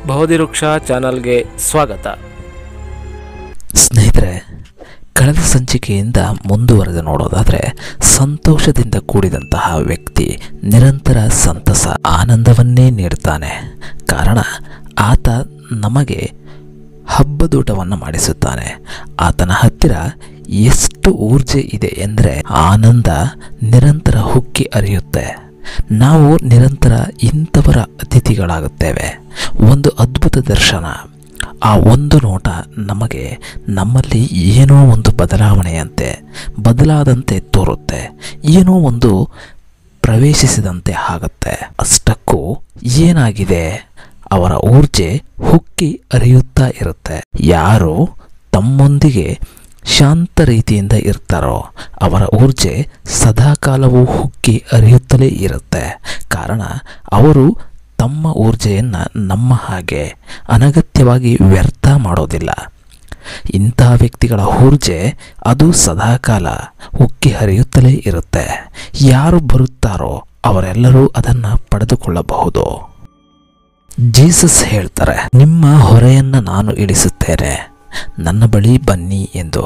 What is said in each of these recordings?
ಬಹುದಿವೃಕ್ಷ ಚಾನಲ್ಗೆ ಸ್ವಾಗತ ಸ್ನೇಹಿತರೆ ಕಳೆದ ಸಂಚಿಕೆಯಿಂದ ಮುಂದುವರೆದು ನೋಡೋದಾದರೆ ಸಂತೋಷದಿಂದ ಕೂಡಿದಂತಹ ವ್ಯಕ್ತಿ ನಿರಂತರ ಸಂತಸ ಆನಂದವನ್ನೇ ನೀಡುತ್ತಾನೆ ಕಾರಣ ಆತ ನಮಗೆ ಹಬ್ಬದೂಟವನ್ನು ಮಾಡಿಸುತ್ತಾನೆ ಆತನ ಹತ್ತಿರ ಎಷ್ಟು ಊರ್ಜೆ ಇದೆ ಎಂದರೆ ಆನಂದ ನಿರಂತರ ಹುಕ್ಕಿ ಹರಿಯುತ್ತೆ ನಾವು ನಿರಂತರ ಇಂಥವರ ಅತಿಥಿಗಳಾಗುತ್ತೇವೆ ಒಂದು ಅದ್ಭುತ ದರ್ಶನ ಆ ಒಂದು ನೋಟ ನಮಗೆ ನಮ್ಮಲ್ಲಿ ಏನೋ ಒಂದು ಬದಲಾವಣೆಯಂತೆ ಬದಲಾದಂತೆ ತೋರುತ್ತೆ ಏನೋ ಒಂದು ಪ್ರವೇಶಿಸಿದಂತೆ ಆಗುತ್ತೆ ಅಷ್ಟಕ್ಕೂ ಏನಾಗಿದೆ ಅವರ ಊರ್ಜೆ ಹುಕ್ಕಿ ಹರಿಯುತ್ತಾ ಇರುತ್ತೆ ಯಾರು ತಮ್ಮೊಂದಿಗೆ ಶಾಂತ ರೀತಿಯಿಂದ ಇರ್ತಾರೋ ಅವರ ಊರ್ಜೆ ಸದಾಕಾಲವೂ ಹುಕ್ಕಿ ಹರಿಯುತ್ತಲೇ ಇರುತ್ತೆ ಕಾರಣ ಅವರು ತಮ್ಮ ಊರ್ಜೆಯನ್ನು ನಮ್ಮ ಹಾಗೆ ಅನಗತ್ಯವಾಗಿ ವ್ಯರ್ಥ ಮಾಡೋದಿಲ್ಲ ಇಂತಹ ವ್ಯಕ್ತಿಗಳ ಊರ್ಜೆ ಅದು ಸದಾಕಾಲ ಉಕ್ಕಿ ಹರಿಯುತ್ತಲೇ ಇರುತ್ತೆ ಯಾರು ಬರುತ್ತಾರೋ ಅವರೆಲ್ಲರೂ ಅದನ್ನು ಪಡೆದುಕೊಳ್ಳಬಹುದು ಜೀಸಸ್ ಹೇಳ್ತಾರೆ ನಿಮ್ಮ ಹೊರೆಯನ್ನು ನಾನು ಇಳಿಸುತ್ತೇನೆ ನನ್ನ ಬಳಿ ಬನ್ನಿ ಎಂದು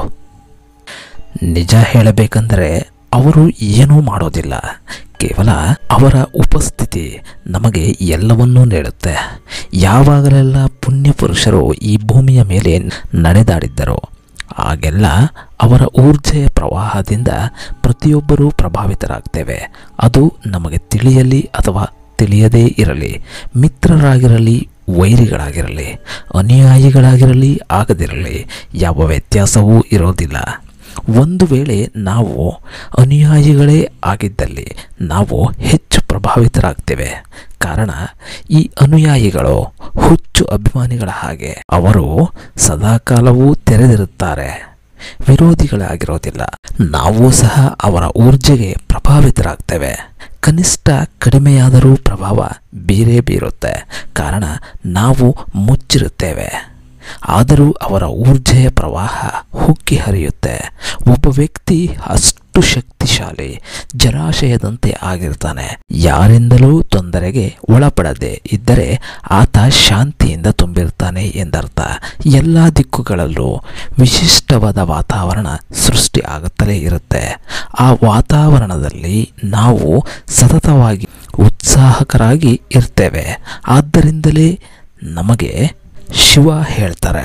ನಿಜ ಹೇಳಬೇಕೆಂದರೆ ಅವರು ಏನೂ ಮಾಡೋದಿಲ್ಲ ಕೇವಲ ಅವರ ಉಪಸ್ಥಿತಿ ನಮಗೆ ಎಲ್ಲವನ್ನೂ ನೀಡುತ್ತೆ ಯಾವಾಗಲೆಲ್ಲ ಪುಣ್ಯ ಪುರುಷರು ಈ ಭೂಮಿಯ ಮೇಲೆ ನಡೆದಾಡಿದ್ದರು ಆಗೆಲ್ಲ ಅವರ ಊರ್ಜೆಯ ಪ್ರವಾಹದಿಂದ ಪ್ರತಿಯೊಬ್ಬರೂ ಪ್ರಭಾವಿತರಾಗ್ತೇವೆ ಅದು ನಮಗೆ ತಿಳಿಯಲಿ ಅಥವಾ ತಿಳಿಯದೇ ಇರಲಿ ಮಿತ್ರರಾಗಿರಲಿ ವೈರಿಗಳಾಗಿರಲಿ ಅನುಯಾಯಿಗಳಾಗಿರಲಿ ಆಗದಿರಲಿ ಯಾವ ವ್ಯತ್ಯಾಸವೂ ಇರೋದಿಲ್ಲ ಒಂದು ವೇಳೆ ನಾವು ಅನುಯಾಯಿಗಳೇ ಆಗಿದ್ದಲ್ಲಿ ನಾವು ಹೆಚ್ಚು ಪ್ರಭಾವಿತರಾಗ್ತೇವೆ ಕಾರಣ ಈ ಅನುಯಾಯಿಗಳು ಹುಚ್ಚು ಅಭಿಮಾನಿಗಳ ಹಾಗೆ ಅವರು ಸದಾಕಾಲವೂ ತೆರೆದಿರುತ್ತಾರೆ ವಿರೋಧಿಗಳಾಗಿರೋದಿಲ್ಲ ನಾವು ಸಹ ಅವರ ಊರ್ಜೆಗೆ ಪ್ರಭಾವಿತರಾಗ್ತೇವೆ ಕನಿಷ್ಠ ಕಡಿಮೆಯಾದರೂ ಪ್ರಭಾವ ಬೀರೇ ಬೀರುತ್ತೆ ಕಾರಣ ನಾವು ಮುಚ್ಚಿರುತ್ತೇವೆ ಆದರೂ ಅವರ ಊರ್ಜೆಯ ಪ್ರವಾಹ ಹುಕ್ಕಿ ಹರಿಯುತ್ತೆ ಒಬ್ಬ ವ್ಯಕ್ತಿ ಅಷ್ಟು ಶಕ್ತಿಶಾಲಿ ಜಲಾಶಯದಂತೆ ಆಗಿರ್ತಾನೆ ಯಾರಿಂದಲೂ ತೊಂದರೆಗೆ ಒಳಪಡದೆ ಇದ್ದರೆ ಆತ ಶಾಂತಿಯಿಂದ ತುಂಬಿರ್ತಾನೆ ಎಂದರ್ಥ ಎಲ್ಲ ದಿಕ್ಕುಗಳಲ್ಲೂ ವಿಶಿಷ್ಟವಾದ ವಾತಾವರಣ ಸೃಷ್ಟಿ ಆಗುತ್ತಲೇ ಇರುತ್ತೆ ಆ ವಾತಾವರಣದಲ್ಲಿ ನಾವು ಸತತವಾಗಿ ಉತ್ಸಾಹಕರಾಗಿ ಇರ್ತೇವೆ ಆದ್ದರಿಂದಲೇ ನಮಗೆ ಶಿವ ಹೇಳ್ತಾರೆ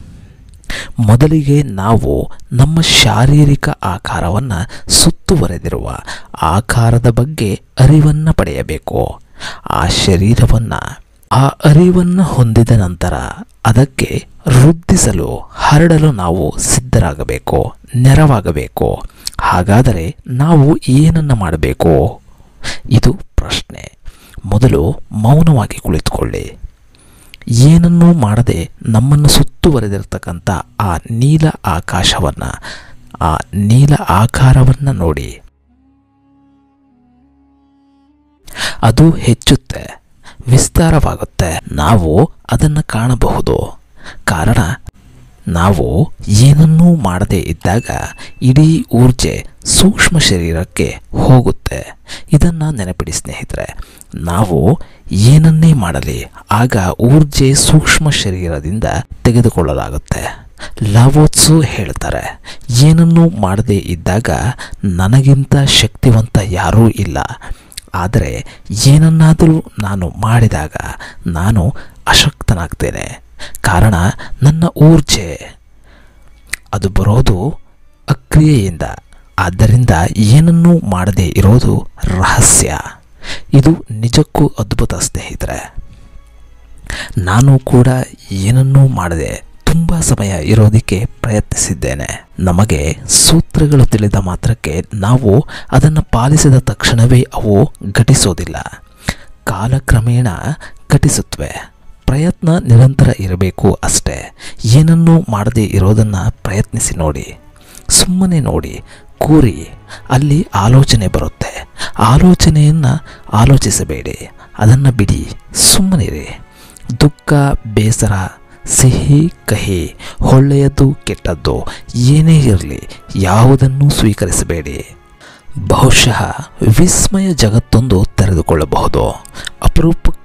ಮೊದಲಿಗೆ ನಾವು ನಮ್ಮ ಶಾರೀರಿಕ ಆಕಾರವನ್ನು ಸುತ್ತುವರೆದಿರುವ ಆಕಾರದ ಬಗ್ಗೆ ಅರಿವನ್ನು ಪಡೆಯಬೇಕು ಆ ಶರೀರವನ್ನು ಆ ಅರಿವನ್ನು ಹೊಂದಿದ ನಂತರ ಅದಕ್ಕೆ ವೃದ್ಧಿಸಲು ಹರಡಲು ನಾವು ಸಿದ್ಧರಾಗಬೇಕು ನೆರವಾಗಬೇಕು ಹಾಗಾದರೆ ನಾವು ಏನನ್ನು ಮಾಡಬೇಕು ಇದು ಪ್ರಶ್ನೆ ಮೊದಲು ಮೌನವಾಗಿ ಕುಳಿತುಕೊಳ್ಳಿ ಏನನ್ನೂ ಮಾಡದೆ ನಮ್ಮನ್ನು ಸುತ್ತುವರೆದಿರ್ತಕ್ಕಂಥ ಆ ನೀಲ ಆಕಾಶವನ್ನು ಆ ನೀಲ ಆಕಾರವನ್ನು ನೋಡಿ ಅದು ಹೆಚ್ಚುತ್ತೆ ವಿಸ್ತಾರವಾಗುತ್ತೆ ನಾವು ಅದನ್ನು ಕಾಣಬಹುದು ಕಾರಣ ನಾವು ಏನನ್ನೂ ಮಾಡದೇ ಇದ್ದಾಗ ಇಡೀ ಊರ್ಜೆ ಸೂಕ್ಷ್ಮ ಶರೀರಕ್ಕೆ ಹೋಗುತ್ತೆ ಇದನ್ನು ನೆನಪಿಡಿ ಸ್ನೇಹಿತರೆ ನಾವು ಏನನ್ನೇ ಮಾಡಲಿ ಆಗ ಊರ್ಜೆ ಸೂಕ್ಷ್ಮ ಶರೀರದಿಂದ ತೆಗೆದುಕೊಳ್ಳಲಾಗುತ್ತೆ ಲಾವೋತ್ಸು ಹೇಳ್ತಾರೆ ಏನನ್ನೂ ಮಾಡದೇ ಇದ್ದಾಗ ನನಗಿಂತ ಶಕ್ತಿವಂತ ಯಾರೂ ಇಲ್ಲ ಆದರೆ ಏನನ್ನಾದರೂ ನಾನು ಮಾಡಿದಾಗ ನಾನು ಅಶಕ್ತನಾಗ್ತೇನೆ ಕಾರಣ ನನ್ನ ಊರ್ಜೆ ಅದು ಬರೋದು ಅಕ್ರಿಯೆಯಿಂದ ಆದ್ದರಿಂದ ಏನನ್ನೂ ಮಾಡದೇ ಇರೋದು ರಹಸ್ಯ ಇದು ನಿಜಕ್ಕೂ ಅದ್ಭುತ ಸ್ನೇಹಿತರೆ ನಾನು ಕೂಡ ಏನನ್ನೂ ಮಾಡದೆ ತುಂಬ ಸಮಯ ಇರೋದಕ್ಕೆ ಪ್ರಯತ್ನಿಸಿದ್ದೇನೆ ನಮಗೆ ಸೂತ್ರಗಳು ತಿಳಿದ ಮಾತ್ರಕ್ಕೆ ನಾವು ಅದನ್ನು ಪಾಲಿಸಿದ ತಕ್ಷಣವೇ ಅವು ಘಟಿಸೋದಿಲ್ಲ ಕಾಲಕ್ರಮೇಣ ಘಟಿಸುತ್ತವೆ ಪ್ರಯತ್ನ ನಿರಂತರ ಇರಬೇಕು ಅಷ್ಟೇ ಏನನ್ನೂ ಮಾಡದೇ ಇರೋದನ್ನು ಪ್ರಯತ್ನಿಸಿ ನೋಡಿ ಸುಮ್ಮನೆ ನೋಡಿ ಕೂರಿ ಅಲ್ಲಿ ಆಲೋಚನೆ ಬರುತ್ತೆ ಆಲೋಚನೆಯನ್ನು ಆಲೋಚಿಸಬೇಡಿ ಅದನ್ನು ಬಿಡಿ ಸುಮ್ಮನಿರಿ ದುಃಖ ಬೇಸರ ಸಿಹಿ ಕಹಿ ಒಳ್ಳೆಯದು ಕೆಟ್ಟದ್ದು ಏನೇ ಇರಲಿ ಯಾವುದನ್ನೂ ಸ್ವೀಕರಿಸಬೇಡಿ ಬಹುಶಃ ವಿಸ್ಮಯ ಜಗತ್ತೊಂದು ತೆರೆದುಕೊಳ್ಳಬಹುದು ಅಪರೂಪಕ್ಕೆ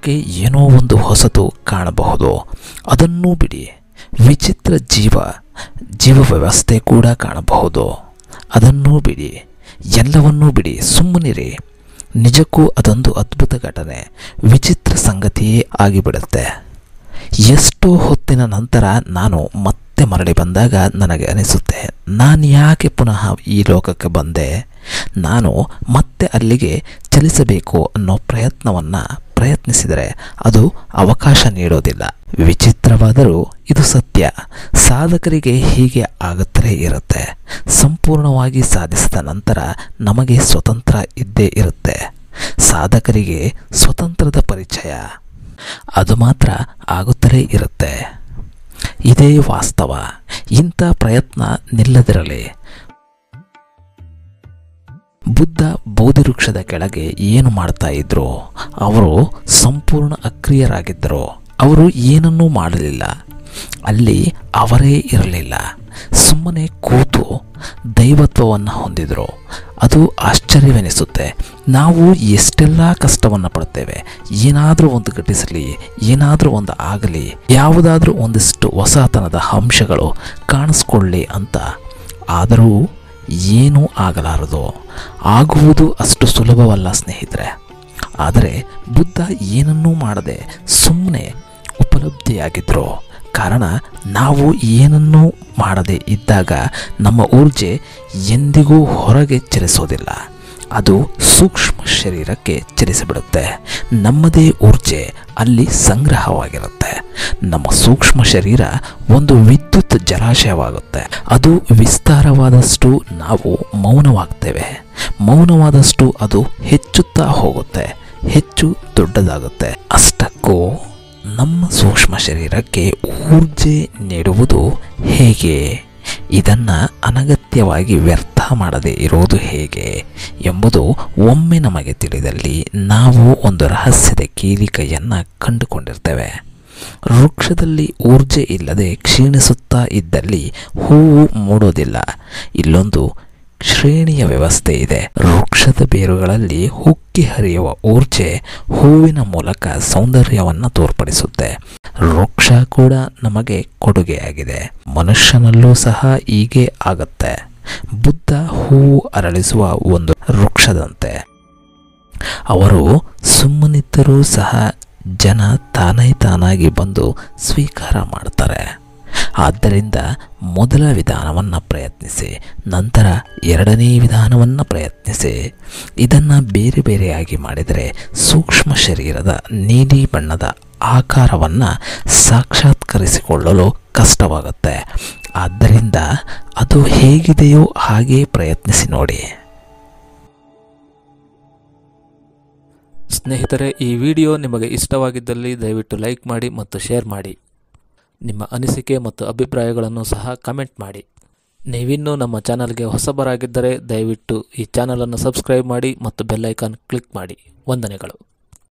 ಮುಖಕ್ಕೆ ಏನೋ ಒಂದು ಹೊಸತು ಕಾಣಬಹುದು ಅದನ್ನೂ ಬಿಡಿ ವಿಚಿತ್ರ ಜೀವ ಜೀವ ವ್ಯವಸ್ಥೆ ಕೂಡ ಕಾಣಬಹುದು ಅದನ್ನೂ ಬಿಡಿ ಎಲ್ಲವನ್ನೂ ಬಿಡಿ ಸುಮ್ಮನಿರಿ ನಿಜಕ್ಕೂ ಅದೊಂದು ಅದ್ಭುತ ಘಟನೆ ವಿಚಿತ್ರ ಸಂಗತಿಯೇ ಆಗಿಬಿಡುತ್ತೆ ಎಷ್ಟೋ ಹೊತ್ತಿನ ನಂತರ ನಾನು ಮತ್ತೆ ಮರಳಿ ಬಂದಾಗ ನನಗೆ ಅನಿಸುತ್ತೆ ನಾನು ಯಾಕೆ ಪುನಃ ಈ ಲೋಕಕ್ಕೆ ಬಂದೆ ನಾನು ಮತ್ತೆ ಅಲ್ಲಿಗೆ ಚಲಿಸಬೇಕು ಅನ್ನೋ ಪ್ರಯತ್ನವನ್ನು ಪ್ರಯತ್ನಿಸಿದರೆ ಅದು ಅವಕಾಶ ನೀಡೋದಿಲ್ಲ ವಿಚಿತ್ರವಾದರೂ ಇದು ಸತ್ಯ ಸಾಧಕರಿಗೆ ಹೀಗೆ ಆಗುತ್ತಲೇ ಇರುತ್ತೆ ಸಂಪೂರ್ಣವಾಗಿ ಸಾಧಿಸಿದ ನಂತರ ನಮಗೆ ಸ್ವತಂತ್ರ ಇದ್ದೇ ಇರುತ್ತೆ ಸಾಧಕರಿಗೆ ಸ್ವತಂತ್ರದ ಪರಿಚಯ ಅದು ಮಾತ್ರ ಆಗುತ್ತಲೇ ಇರುತ್ತೆ ಇದೇ ವಾಸ್ತವ ಇಂಥ ಪ್ರಯತ್ನ ನಿಲ್ಲದಿರಲಿ ಬುದ್ಧ ಬೋಧಿ ವೃಕ್ಷದ ಕೆಳಗೆ ಏನು ಮಾಡ್ತಾ ಇದ್ರು ಅವರು ಸಂಪೂರ್ಣ ಅಕ್ರಿಯರಾಗಿದ್ದರು ಅವರು ಏನನ್ನೂ ಮಾಡಲಿಲ್ಲ ಅಲ್ಲಿ ಅವರೇ ಇರಲಿಲ್ಲ ಸುಮ್ಮನೆ ಕೂತು ದೈವತ್ವವನ್ನು ಹೊಂದಿದರು ಅದು ಆಶ್ಚರ್ಯವೆನಿಸುತ್ತೆ ನಾವು ಎಷ್ಟೆಲ್ಲ ಕಷ್ಟವನ್ನು ಪಡ್ತೇವೆ ಏನಾದರೂ ಒಂದು ಘಟಿಸಲಿ ಏನಾದರೂ ಒಂದು ಆಗಲಿ ಯಾವುದಾದ್ರೂ ಒಂದಿಷ್ಟು ಹೊಸತನದ ಅಂಶಗಳು ಕಾಣಿಸ್ಕೊಳ್ಳಿ ಅಂತ ಆದರೂ ಏನೂ ಆಗಲಾರದು ಆಗುವುದು ಅಷ್ಟು ಸುಲಭವಲ್ಲ ಸ್ನೇಹಿತರೆ ಆದರೆ ಬುದ್ಧ ಏನನ್ನೂ ಮಾಡದೆ ಸುಮ್ಮನೆ ಉಪಲಬ್ಧಿಯಾಗಿದ್ದರು ಕಾರಣ ನಾವು ಏನನ್ನೂ ಮಾಡದೆ ಇದ್ದಾಗ ನಮ್ಮ ಊರ್ಜೆ ಎಂದಿಗೂ ಹೊರಗೆ ಚಲಿಸೋದಿಲ್ಲ ಅದು ಸೂಕ್ಷ್ಮ ಶರೀರಕ್ಕೆ ಚಲಿಸಿಬಿಡುತ್ತೆ ನಮ್ಮದೇ ಊರ್ಜೆ ಅಲ್ಲಿ ಸಂಗ್ರಹವಾಗಿರುತ್ತೆ ನಮ್ಮ ಸೂಕ್ಷ್ಮ ಶರೀರ ಒಂದು ವಿದ್ಯುತ್ ಜಲಾಶಯವಾಗುತ್ತೆ ಅದು ವಿಸ್ತಾರವಾದಷ್ಟು ನಾವು ಮೌನವಾಗ್ತೇವೆ ಮೌನವಾದಷ್ಟು ಅದು ಹೆಚ್ಚುತ್ತಾ ಹೋಗುತ್ತೆ ಹೆಚ್ಚು ದೊಡ್ಡದಾಗುತ್ತೆ ಅಷ್ಟಕ್ಕೂ ನಮ್ಮ ಸೂಕ್ಷ್ಮ ಶರೀರಕ್ಕೆ ಊರ್ಜೆ ನೀಡುವುದು ಹೇಗೆ ಇದನ್ನು ಅನಗತ್ಯವಾಗಿ ವ್ಯರ್ಥ ಮಾಡದೆ ಇರುವುದು ಹೇಗೆ ಎಂಬುದು ಒಮ್ಮೆ ನಮಗೆ ತಿಳಿದಲ್ಲಿ ನಾವು ಒಂದು ರಹಸ್ಯದ ಕೀಲಿಕೆಯನ್ನು ಕಂಡುಕೊಂಡಿರ್ತೇವೆ ವೃಕ್ಷದಲ್ಲಿ ಊರ್ಜೆ ಇಲ್ಲದೆ ಕ್ಷೀಣಿಸುತ್ತಾ ಇದ್ದಲ್ಲಿ ಹೂವು ಮೂಡೋದಿಲ್ಲ ಇಲ್ಲೊಂದು ಶ್ರೇಣಿಯ ವ್ಯವಸ್ಥೆ ಇದೆ ವೃಕ್ಷದ ಬೇರುಗಳಲ್ಲಿ ಹುಕ್ಕಿ ಹರಿಯುವ ಊರ್ಜೆ ಹೂವಿನ ಮೂಲಕ ಸೌಂದರ್ಯವನ್ನು ತೋರ್ಪಡಿಸುತ್ತೆ ವೃಕ್ಷ ಕೂಡ ನಮಗೆ ಕೊಡುಗೆಯಾಗಿದೆ ಮನುಷ್ಯನಲ್ಲೂ ಸಹ ಹೀಗೆ ಆಗತ್ತೆ ಬುದ್ಧ ಹೂವು ಅರಳಿಸುವ ಒಂದು ವೃಕ್ಷದಂತೆ ಅವರು ಸುಮ್ಮನಿದ್ದರೂ ಸಹ ಜನ ತಾನೇ ತಾನಾಗಿ ಬಂದು ಸ್ವೀಕಾರ ಮಾಡ್ತಾರೆ ಆದ್ದರಿಂದ ಮೊದಲ ವಿಧಾನವನ್ನು ಪ್ರಯತ್ನಿಸಿ ನಂತರ ಎರಡನೇ ವಿಧಾನವನ್ನು ಪ್ರಯತ್ನಿಸಿ ಇದನ್ನು ಬೇರೆ ಬೇರೆಯಾಗಿ ಮಾಡಿದರೆ ಸೂಕ್ಷ್ಮ ಶರೀರದ ನೀಲಿ ಬಣ್ಣದ ಆಕಾರವನ್ನು ಸಾಕ್ಷಾತ್ಕರಿಸಿಕೊಳ್ಳಲು ಕಷ್ಟವಾಗುತ್ತೆ ಆದ್ದರಿಂದ ಅದು ಹೇಗಿದೆಯೋ ಹಾಗೇ ಪ್ರಯತ್ನಿಸಿ ನೋಡಿ ಸ್ನೇಹಿತರೆ ಈ ವಿಡಿಯೋ ನಿಮಗೆ ಇಷ್ಟವಾಗಿದ್ದಲ್ಲಿ ದಯವಿಟ್ಟು ಲೈಕ್ ಮಾಡಿ ಮತ್ತು ಶೇರ್ ಮಾಡಿ ನಿಮ್ಮ ಅನಿಸಿಕೆ ಮತ್ತು ಅಭಿಪ್ರಾಯಗಳನ್ನು ಸಹ ಕಮೆಂಟ್ ಮಾಡಿ ನೀವಿನ್ನೂ ನಮ್ಮ ಚಾನಲ್ಗೆ ಹೊಸಬರಾಗಿದ್ದರೆ ದಯವಿಟ್ಟು ಈ ಚಾನಲನ್ನು ಸಬ್ಸ್ಕ್ರೈಬ್ ಮಾಡಿ ಮತ್ತು ಬೆಲ್ ಐಕಾನ್ ಕ್ಲಿಕ್ ಮಾಡಿ ವಂದನೆಗಳು